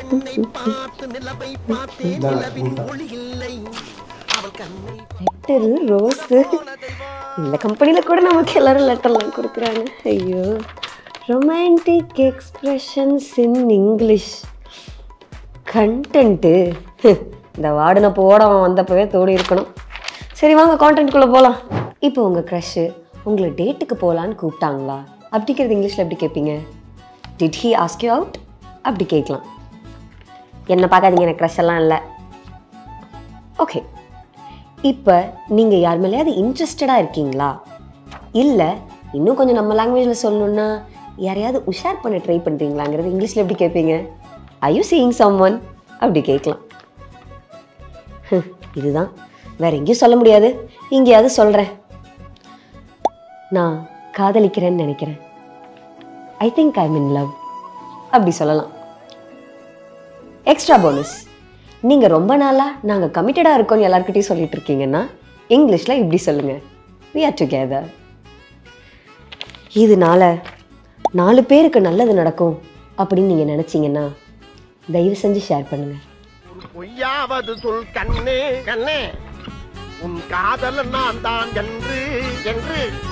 letter rose இந்த கம்பெனியில் கூட நமக்கு எல்லாரும் லெட்டர்லாம் கொடுக்குறாங்க ஐயோ romantic expressions in English content இந்த வார்டனை போட அவன் வந்தப்பவே தோடி இருக்கணும் சரி வாங்க கான்டென்ட்குள்ளே போகலாம் இப்போ உங்கள் க்ரஷ்ஷு உங்களை டேட்டுக்கு போகலான்னு கூப்பிட்டாங்களா அப்படிங்கிறது இங்கிலீஷில் எப்படி கேட்பீங்க did he ask you out அப்படி கேட்கலாம் என்ன பார்க்காதீங்க எனக்கு க்ரஷ் எல்லாம் இல்லை ஓகே இப்போ நீங்கள் யார் மேலேயாவது இன்ட்ரெஸ்டடாக இருக்கீங்களா இல்லை இன்னும் கொஞ்சம் நம்ம லாங்குவேஜில் சொல்லணுன்னா யாரையாவது உஷார் பண்ண ட்ரை பண்ணுறீங்களாங்கிறது இங்கிலீஷில் எப்படி கேட்பீங்க I you seeing someone அப்படி கேட்கலாம் ஹம், இதுதான் வேற எங்கேயும் சொல்ல முடியாது இங்கேயாவது சொல்கிறேன் நான் காதலிக்கிறேன்னு நினைக்கிறேன் I think I in love அப்படி சொல்லலாம் எக்ஸ்ட்ரா போனஸ் நீங்கள் ரொம்ப நாளாக நாங்கள் கமிட்டடாக இருக்கோம்னு எல்லாருக்கிட்டையும் சொல்லிட்டு இருக்கீங்கன்னா இங்கிலீஷில் இப்படி சொல்லுங்கள் we are together இதனால நாலு பேருக்கு நல்லது நடக்கும் அப்படின்னு நீங்கள் நினச்சிங்கன்னா தயவு செஞ்சு ஷேர் பண்ணுங்கள் பொய்யாவது சொல் கண்ணே கண்ணே உன் காதல் நான் தான் என்று என்று